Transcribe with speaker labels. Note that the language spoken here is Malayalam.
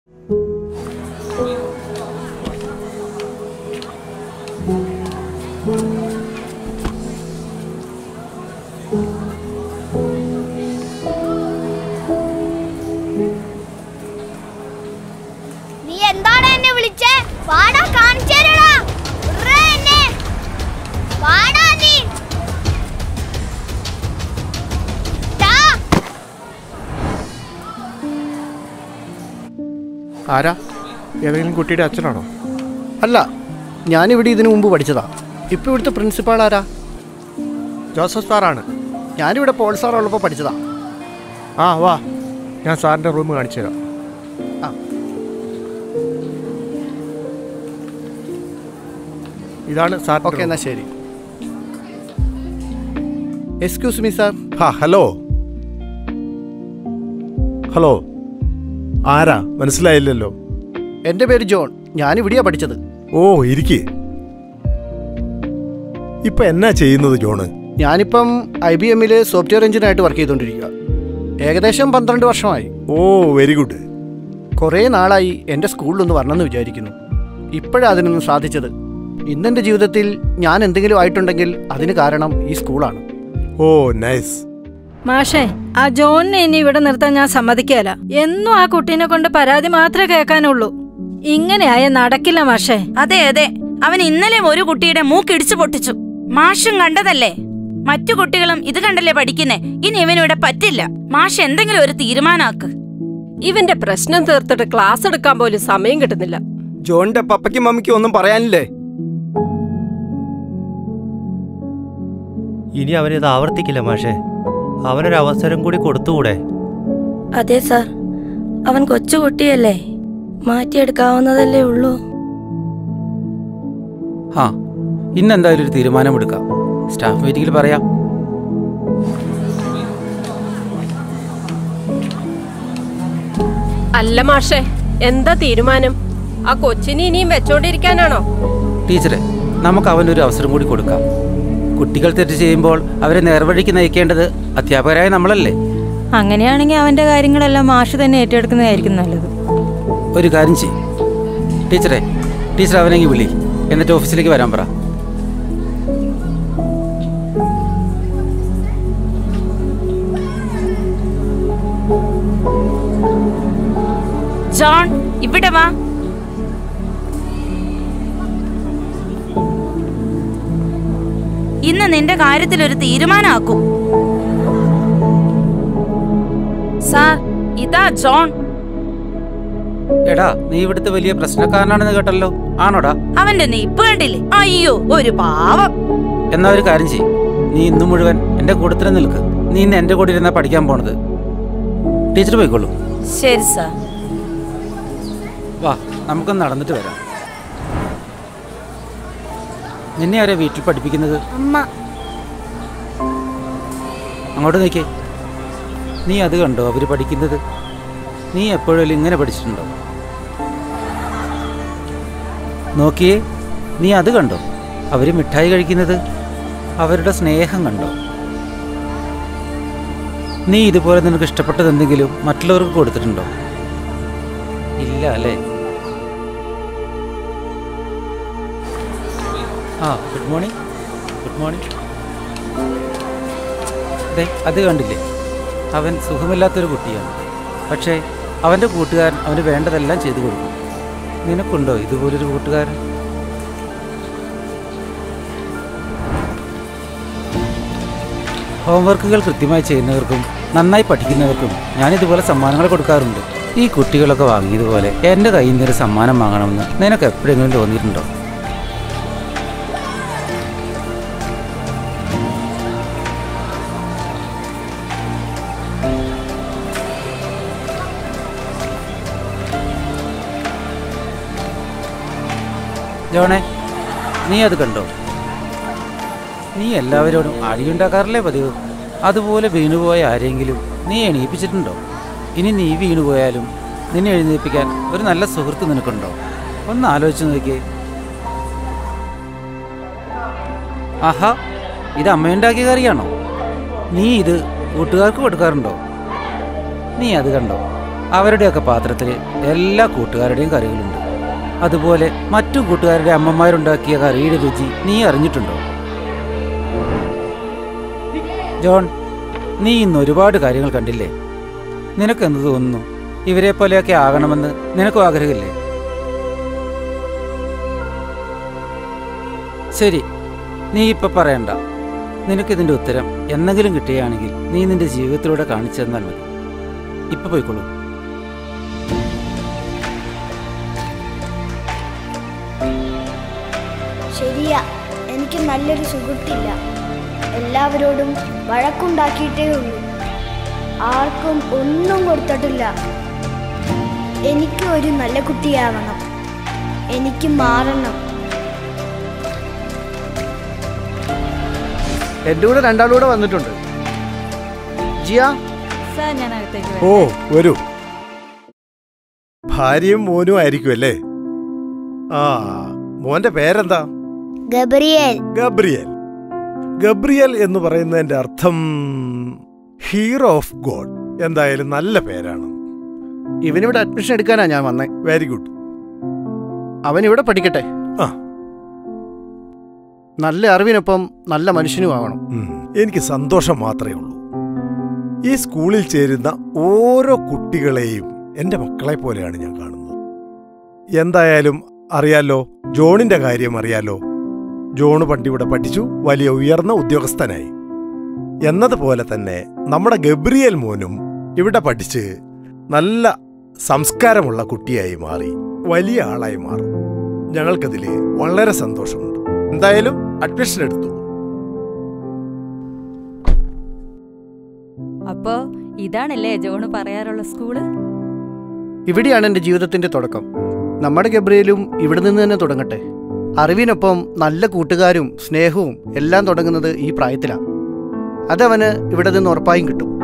Speaker 1: നീ എന്താണ് എന്നെ വിളിച്ചേ വാടാ കാണിച്ചേരടാ ഉർറേ എന്നെ വാടാ നീ ടാ
Speaker 2: ആരാ ഏതെങ്കിലും കുട്ടിയുടെ അച്ഛനാണോ
Speaker 3: അല്ല ഞാനിവിടെ ഇതിനു മുമ്പ് പഠിച്ചതാ ഇപ്പോൾ ഇവിടുത്തെ പ്രിൻസിപ്പാൾ ആരാ
Speaker 2: ജോസഫ് സാറാണ്
Speaker 3: ഞാനിവിടെ പോൾ സാർ ഉള്ളപ്പോൾ പഠിച്ചതാ
Speaker 2: ആ വാ ഞാൻ സാറിൻ്റെ റൂം കാണിച്ചു തരാം
Speaker 3: ആ.
Speaker 2: ഇതാണ് സാർ
Speaker 3: ഓക്കെ എന്നാ ശരി എക്സ്ക്യൂസ് മീ സാർ
Speaker 4: ഹാ ഹലോ ഹലോ ആരാ മനസ്സിലായില്ലല്ലോ
Speaker 3: എൻ്റെ പേര് ജോൺ ഞാനിവിടെയാ പഠിച്ചത്
Speaker 4: ഓ ഇരിക്കേ ഇപ്പൊ എന്നാ ചെയ്യുന്നത് ജോണ്
Speaker 3: ഞാനിപ്പം ഐ ബി എമ്മിൽ സോഫ്റ്റ്വെയർ എഞ്ചിനായിട്ട് വർക്ക് ചെയ്തുകൊണ്ടിരിക്കുക ഏകദേശം പന്ത്രണ്ട് വർഷമായി
Speaker 4: ഓ വെരി ഗുഡ്
Speaker 3: കുറേ നാളായി എൻ്റെ സ്കൂളിലൊന്ന് വരണമെന്ന് വിചാരിക്കുന്നു ഇപ്പോഴാണ് അതിനൊന്നും സാധിച്ചത് ഇന്നെൻ്റെ ജീവിതത്തിൽ ഞാൻ എന്തെങ്കിലും ആയിട്ടുണ്ടെങ്കിൽ അതിന് കാരണം ഈ സ്കൂളാണ്
Speaker 4: ഓ നൈസ്
Speaker 5: മാഷേ ആ ജോണിനെ ഇനി ഇവിടെ നിർത്താൻ ഞാൻ സമ്മതിക്കല എന്നും ആ കുട്ടീനെ കൊണ്ട് പരാതി മാത്രമേ കേൾക്കാനുള്ളൂ ഇങ്ങനെയായ നടക്കില്ല മാഷേ
Speaker 6: അതെ അതെ അവൻ ഇന്നലെ ഒരു കുട്ടിയുടെ മൂക്കിടിച്ചു പൊട്ടിച്ചു മാഷും കണ്ടതല്ലേ മറ്റു കുട്ടികളും ഇത് കണ്ടല്ലേ പഠിക്കുന്നേ ഇനി ഇവനിവിടെ പറ്റില്ല മാഷ് എന്തെങ്കിലും ഒരു തീരുമാനാക്ക്
Speaker 7: ഇവന്റെ പ്രശ്നം തീർത്തിട്ട് ക്ലാസ് എടുക്കാൻ പോലും സമയം കിട്ടുന്നില്ല
Speaker 8: ജോണിന്റെ പപ്പയ്ക്കും മമ്മിക്കും ഒന്നും പറയാനില്ലേ
Speaker 9: ഇനി അവനിത് ആവർത്തിക്കില്ല മാഷേ അവനൊരു അവസരം കൂടി കൊടുത്തുകൂടെ
Speaker 10: അതെ സാർ അവൻ കൊച്ചുകുട്ടിയല്ലേ മാറ്റിയെടുക്കാവുന്നതല്ലേ ഉള്ളൂ
Speaker 11: ആ ഇന്നെന്തായാലും ഒരു തീരുമാനമെടുക്കാം സ്റ്റാഫ് മീറ്റിംഗിൽ പറയാം
Speaker 7: അല്ല മാഷേ എന്താ തീരുമാനം ആ കൊച്ചിനെ ഇനിയും വെച്ചോണ്ടിരിക്കാനാണോ
Speaker 11: ടീച്ചറെ നമുക്ക് അവനൊരു അവസരം കൂടി കൊടുക്കാം കുട്ടികൾ തെറ്റ് ചെയ്യുമ്പോൾ അവരെ നേർവഴിക്ക് നയിക്കേണ്ടത് അധ്യാപകരായ നമ്മളല്ലേ
Speaker 5: അങ്ങനെയാണെങ്കിൽ അവന്റെ കാര്യങ്ങളെല്ലാം മാഷ് തന്നെ ഏറ്റെടുക്കുന്നതായിരിക്കും നല്ലത്
Speaker 11: ഒരു കാര്യം ചെയ്യും ടീച്ചറെ ടീച്ചർ അവനെങ്കിൽ വിളി എന്നിട്ട് ഓഫീസിലേക്ക് വരാൻ പറ
Speaker 6: ജോൺ ഇവിടെ വാ ഇന്ന് നിന്റെ കാര്യത്തിൽ ഒരു തീരുമാനമാക്കും സാർ ഇതാ ജോൺ
Speaker 11: എടാ നീ ഇവിടുത്തെ വലിയ പ്രശ്നക്കാരനാണെന്ന് കേട്ടല്ലോ ആണോടാ
Speaker 6: അവന്റെ നെയ്പ്പ് കണ്ടില്ലേ അയ്യോ ഒരു പാവം
Speaker 11: എന്നാ ഒരു കാര്യം ചെയ്യും നീ ഇന്നു മുഴുവൻ എന്റെ കൂട്ടത്തിൽ നിൽക്ക് നീ ഇന്ന് എന്റെ കൂടെ ഇരുന്നാ പഠിക്കാൻ പോണത് ടീച്ചർ പോയിക്കോളൂ
Speaker 6: ശരി സാർ
Speaker 11: വാ നമുക്കൊന്ന് നടന്നിട്ട് വരാം നിന്നെ ആരാ വീട്ടിൽ പഠിപ്പിക്കുന്നത്
Speaker 1: അമ്മ
Speaker 11: അങ്ങോട്ട് നോക്കിയേ നീ അത് കണ്ടോ അവര് പഠിക്കുന്നത് നീ എപ്പോഴും ഇങ്ങനെ പഠിച്ചിട്ടുണ്ടോ നോക്കിയേ നീ അത് കണ്ടോ അവര് മിഠായി കഴിക്കുന്നത് അവരുടെ സ്നേഹം കണ്ടോ നീ ഇതുപോലെ നിനക്ക് ഇഷ്ടപ്പെട്ടത് എന്തെങ്കിലും മറ്റുള്ളവർക്ക് കൊടുത്തിട്ടുണ്ടോ ഇല്ല അല്ലേ ആ ഗുഡ് മോർണിംഗ് ഗുഡ് മോർണിംഗ് ദേ അത് കണ്ടില്ലേ അവൻ സുഖമില്ലാത്തൊരു കുട്ടിയാണ് പക്ഷേ അവൻ്റെ കൂട്ടുകാരൻ അവന് വേണ്ടതെല്ലാം ചെയ്തു കൊടുക്കും നിനക്കുണ്ടോ ഇതുപോലൊരു കൂട്ടുകാരൻ ഹോംവർക്കുകൾ കൃത്യമായി ചെയ്യുന്നവർക്കും നന്നായി പഠിക്കുന്നവർക്കും ഞാനിതുപോലെ സമ്മാനങ്ങൾ കൊടുക്കാറുണ്ട് ഈ കുട്ടികളൊക്കെ വാങ്ങിയതുപോലെ എൻ്റെ കയ്യിൽ നിന്നൊരു സമ്മാനം വാങ്ങണമെന്ന് നിനക്ക് എപ്പോഴെങ്കിലും തോന്നിയിട്ടുണ്ടോ ജോണേ നീ അത് കണ്ടോ നീ എല്ലാവരോടും അടിയുണ്ടാക്കാറില്ലേ പതിവ് അതുപോലെ വീണുപോയ ആരെങ്കിലും നീ എണീപ്പിച്ചിട്ടുണ്ടോ ഇനി നീ വീണുപോയാലും നിന്നെ എഴുന്നേൽപ്പിക്കാൻ ഒരു നല്ല സുഹൃത്ത് നിനക്കുണ്ടോ ഒന്ന് ആലോചിച്ച് നോക്കിയേ ആഹാ ഇത് അമ്മയുണ്ടാക്കിയ കറിയാണോ നീ ഇത് കൂട്ടുകാർക്ക് കൊടുക്കാറുണ്ടോ നീ അത് കണ്ടോ അവരുടെയൊക്കെ പാത്രത്തിൽ എല്ലാ കൂട്ടുകാരുടെയും കറികളുണ്ട് അതുപോലെ മറ്റു കൂട്ടുകാരുടെ അമ്മമാരുണ്ടാക്കിയ കറിയുടെ രുചി നീ അറിഞ്ഞിട്ടുണ്ടോ ജോൺ നീ ഇന്ന് ഒരുപാട് കാര്യങ്ങൾ കണ്ടില്ലേ നിനക്കെന്ത് തോന്നുന്നു ഇവരെ പോലെയൊക്കെ ആകണമെന്ന് നിനക്കും ആഗ്രഹമില്ലേ ശരി നീ ഇപ്പൊ പറയണ്ട നിനക്കിതിന്റെ ഉത്തരം എന്നെങ്കിലും കിട്ടുകയാണെങ്കിൽ നീ നിന്റെ ജീവിതത്തിലൂടെ കാണിച്ചു തന്നാൽ മതി ഇപ്പൊ പോയിക്കോളൂ
Speaker 1: ശരിയാ എനിക്ക് നല്ലൊരു സുഹൃത്തില്ല എല്ലാവരോടും വഴക്കുണ്ടാക്കിയിട്ടേ ഉള്ളൂ ആർക്കും ഒന്നും കൊടുത്തിട്ടില്ല എനിക്ക് ഒരു നല്ല കുട്ടിയാവണം എനിക്ക് മാറണം
Speaker 3: എൻ്റെ കൂടെ രണ്ടാളൂടെ വന്നിട്ടുണ്ട് ജിയ
Speaker 5: സാർ ഞാൻ അകത്തേക്ക്
Speaker 4: ഓ വരൂ ഭാര്യയും മോനും ആയിരിക്കും അല്ലേ ആ മോന്റെ പേരെന്താ
Speaker 1: ഗബ്രിയേൽ
Speaker 4: ഗബ്രിയൽ ഗബ്രിയൽ എന്ന് പറയുന്നതിന്റെ അർത്ഥം ഹീറോ ഓഫ് ഗോഡ് എന്തായാലും നല്ല പേരാണ്
Speaker 3: ഇവനിവിടെ അഡ്മിഷൻ എടുക്കാനാ ഞാൻ വന്നേ
Speaker 4: വെരി ഗുഡ്
Speaker 3: അവൻ ഇവിടെ പഠിക്കട്ടെ
Speaker 4: ആ.
Speaker 3: നല്ല അറിവിനൊപ്പം നല്ല മനുഷ്യനും ആവണം
Speaker 4: ഉം, എനിക്ക് സന്തോഷം മാത്രമേ ഉള്ളൂ ഈ സ്കൂളിൽ ചേരുന്ന ഓരോ കുട്ടികളെയും എൻ്റെ മക്കളെ പോലെയാണ് ഞാൻ കാണുന്നത് എന്തായാലും അറിയാലോ ജോണിന്റെ കാര്യം അറിയാലോ ജോണ് പണ്ടിവിടെ പഠിച്ചു വലിയ ഉയർന്ന ഉദ്യോഗസ്ഥനായി എന്നതുപോലെ തന്നെ നമ്മുടെ ഗബ്രിയേൽ മോനും ഇവിടെ പഠിച്ച് നല്ല സംസ്കാരമുള്ള കുട്ടിയായി മാറി വലിയ ആളായി മാറും ഞങ്ങൾക്കതിൽ വളരെ സന്തോഷമുണ്ട് എന്തായാലും അഡ്മിഷൻ എടുത്തു
Speaker 12: അപ്പോ ഇതാണല്ലേ ജോണ് പറയാറുള്ള സ്കൂള്
Speaker 3: ഇവിടെയാണ് എൻ്റെ ജീവിതത്തിന്റെ തുടക്കം നമ്മുടെ ഗബ്രിയലും ഇവിടെ നിന്ന് തന്നെ തുടങ്ങട്ടെ അറിവിനൊപ്പം നല്ല കൂട്ടുകാരും സ്നേഹവും എല്ലാം തുടങ്ങുന്നത് ഈ പ്രായത്തിലാണ് അതവന് ഇവിടെ നിന്ന് ഉറപ്പായും കിട്ടും